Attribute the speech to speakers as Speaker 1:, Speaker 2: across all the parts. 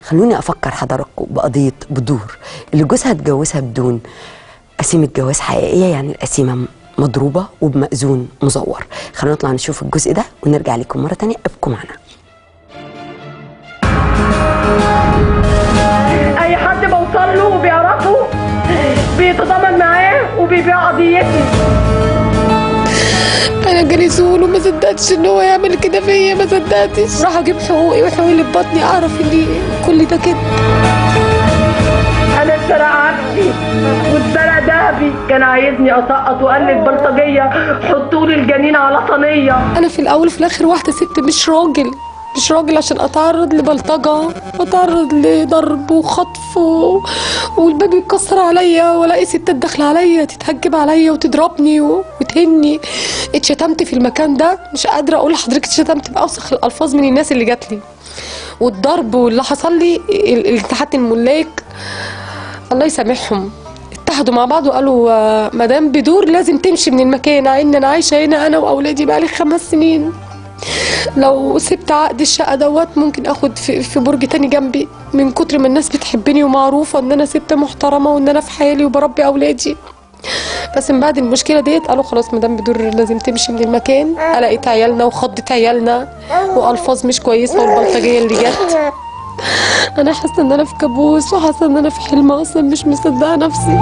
Speaker 1: خلوني افكر حضراتكم بقضيه بدور اللي جوزها اتجوزها بدون قسيمه جواز حقيقيه يعني القسيمه مضروبه وبمأذون مزور خلونا نطلع نشوف الجزء ده ونرجع لكم مره تانية ابقوا معنا
Speaker 2: اي حد بوصل له وبيعرفه بيتضامن معاه وبيبيع قضيتي
Speaker 3: انا جالي سؤال وما صدقتش ان هو يعمل كده فيا ما صدقتش راح اجيب حقوقي وحقوقي اللي في بطني اعرف ان كل ده كده
Speaker 2: انا اتسرق عكسي واتسرق دهبي كان عايزني اسقط وقال لي البلطجيه حطوا لي الجنين على صينيه
Speaker 3: انا في الاول وفي الاخر واحده ست مش راجل مش راجل عشان اتعرض لبلطجه واتعرض لضرب وخطف و... والباب يتكسر عليا والاقي ستات داخله عليا تتهجم عليا وتضربني و... وتهني اتشتمت في المكان ده مش قادره اقول لحضرتك اتشتمت باوسخ الالفاظ من الناس اللي جات لي والضرب واللي حصل لي ال- الاتحاد الملاك الله يسامحهم اتحدوا مع بعض وقالوا آه، مدام بدور لازم تمشي من المكان ان انا عايشه هنا انا واولادي بقالي خمس سنين لو سبت عقد الشقه دوت ممكن اخد في, في برج تاني جنبي من كتر ما الناس بتحبني ومعروفه ان انا ست محترمه وان انا في حالي وبربي اولادي بس من بعد المشكله ديت قالوا خلاص مدام بدور لازم تمشي من المكان قلقت عيالنا وخضت عيالنا والفاظ مش كويسه والبلطجيه اللي جت انا حاسه ان انا في كابوس وحاسه ان انا في حلم اصلا مش مصدقه نفسي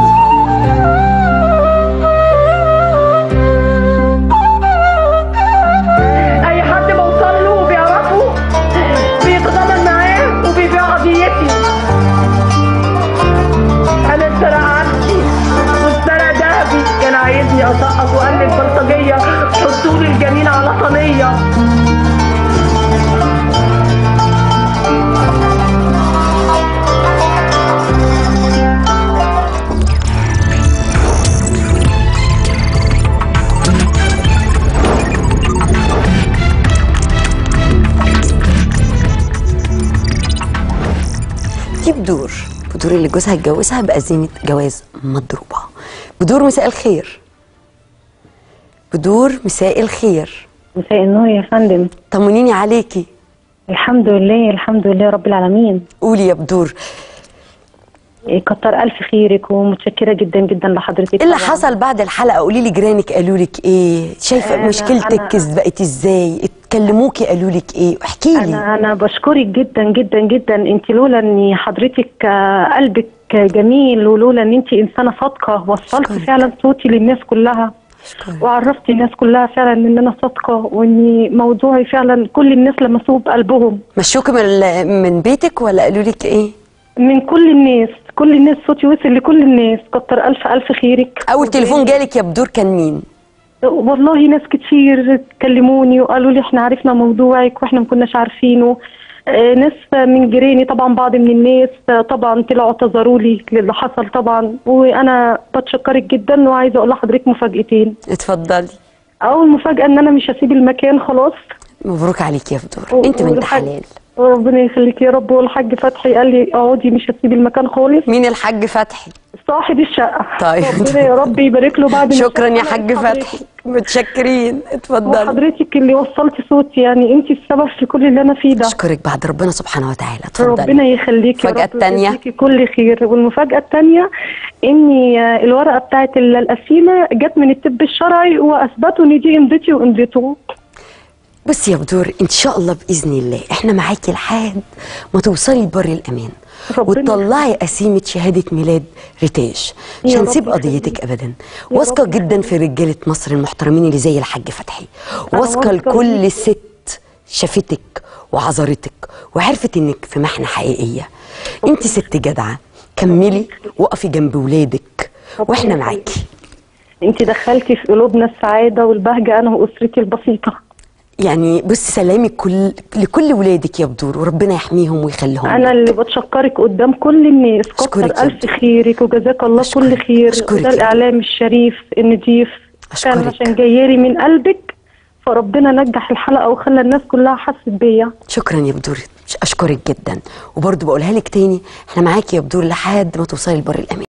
Speaker 2: اي حد بوصل له وبيعرفه بيتضامن معاه وبيبيع قضيتي انا اتسرق عكسي واتسرق دهبي كان عايزني اسقط وقال لي البلطجيه حطوا لي الجنين على صينيه
Speaker 1: دي بدور بدور اللي جوزها اتجوزها بقسيمه جواز مضروبه بدور مساء الخير بدور مساء الخير
Speaker 4: مساء النور يا فندم
Speaker 1: طمنيني عليكي
Speaker 4: الحمد لله الحمد لله رب العالمين
Speaker 1: قولي يا بدور
Speaker 4: إيه، كتر الف خيرك ومتشكره جدا جدا لحضرتك
Speaker 1: ايه اللي
Speaker 4: طبعاً.
Speaker 1: حصل بعد الحلقه قولي لي جيرانك قالوا لك ايه شايفه
Speaker 4: أنا-
Speaker 1: مشكلتك
Speaker 4: أنا-
Speaker 1: بقت ازاي اتكلموكي قالوا لك ايه احكي لي
Speaker 4: انا انا بشكرك جدا جدا جدا انت لولا ان حضرتك آه، قلبك جميل ولولا ان انت انسانه صادقه وصلت
Speaker 1: أشكرك.
Speaker 4: فعلا صوتي للناس كلها
Speaker 1: أشكرك.
Speaker 4: وعرفت الناس كلها فعلا ان انا صادقه وان موضوعي فعلا كل الناس لمسوه بقلبهم
Speaker 1: مشوكي من ال- من بيتك ولا قالوا لك ايه
Speaker 4: من كل الناس كل الناس صوتي وصل لكل الناس كتر الف الف خيرك
Speaker 1: اول تليفون جالك يا بدور كان مين
Speaker 4: والله ناس كتير كلموني وقالوا لي احنا عرفنا موضوعك واحنا ما كناش عارفينه آه، ناس من جيراني طبعا بعض من الناس آه، طبعا طلعوا اعتذروا لي للي حصل طبعا وانا بتشكرك جدا وعايزه اقول لحضرتك مفاجأتين
Speaker 1: اتفضلي
Speaker 4: اول مفاجأة ان انا مش هسيب المكان خلاص
Speaker 1: مبروك عليكي يا بدور انت بنت
Speaker 4: والحاج-
Speaker 1: حلال
Speaker 4: ربنا يخليك يا رب والحاج فتحي قال لي اقعدي مش هسيب المكان خالص
Speaker 1: مين الحاج فتحي
Speaker 4: صاحب الشقه
Speaker 1: طيب.
Speaker 4: ربنا يا رب يبارك له بعد ما
Speaker 1: شكرا يا
Speaker 4: شاف
Speaker 1: حاج
Speaker 4: حضرتك.
Speaker 1: فتحي متشكرين اتفضلي
Speaker 4: وحضرتك اللي وصلتي صوتي يعني انت السبب في كل اللي انا فيه ده
Speaker 1: اشكرك بعد ربنا سبحانه وتعالى اتفضلي
Speaker 4: ربنا يخليك يا
Speaker 1: المفاجأة
Speaker 4: رب
Speaker 1: التانية؟
Speaker 4: ويجزيكي كل خير والمفاجأة الثانية اني آه، الورقة بتاعت ال- القسيمة جت من الطب الشرعي واثبتوا ان دي امضتي وامضته
Speaker 1: بصي يا بدور ان شاء الله باذن الله احنا معاكي لحد ما توصلي لبر الامان
Speaker 4: ربنا
Speaker 1: وتطلعي قسيمه شهاده ميلاد ريتاج مش
Speaker 4: يا
Speaker 1: هنسيب
Speaker 4: رب
Speaker 1: قضيتك
Speaker 4: يخليك.
Speaker 1: ابدا
Speaker 4: يا
Speaker 1: واثقه
Speaker 4: رب
Speaker 1: جدا في رجاله مصر المحترمين اللي زي الحاج فتحي
Speaker 4: أنا
Speaker 1: واثقه
Speaker 4: واثقة
Speaker 1: لكل
Speaker 4: بيكي.
Speaker 1: ست شافتك وعذرتك وعرفت انك في محنه حقيقيه انت ست جدعه كملي وقفي جنب ولادك واحنا معاكي
Speaker 4: انت دخلتي في قلوبنا السعادة والبهجة انا واسرتي البسيطة
Speaker 1: يعني بص سلامي كل لكل ولادك يا بدور وربنا يحميهم ويخليهم
Speaker 4: انا اللي بتشكرك قدام كل الناس
Speaker 1: أشكرك
Speaker 4: كتر
Speaker 1: يا
Speaker 4: الف
Speaker 1: بنتي.
Speaker 4: خيرك وجزاك الله
Speaker 1: أشكرك.
Speaker 4: كل خير
Speaker 1: أشكرك
Speaker 4: وده
Speaker 1: يا
Speaker 4: الاعلام الشريف النضيف
Speaker 1: أشكرك.
Speaker 4: كان عشان جايالي من قلبك فربنا نجح الحلقة وخلى الناس كلها حست بيا
Speaker 1: شكرا يا بدور اشكرك جدا وبرضه بقولها لك تاني احنا معاكي يا بدور لحد ما توصلي لبر الامان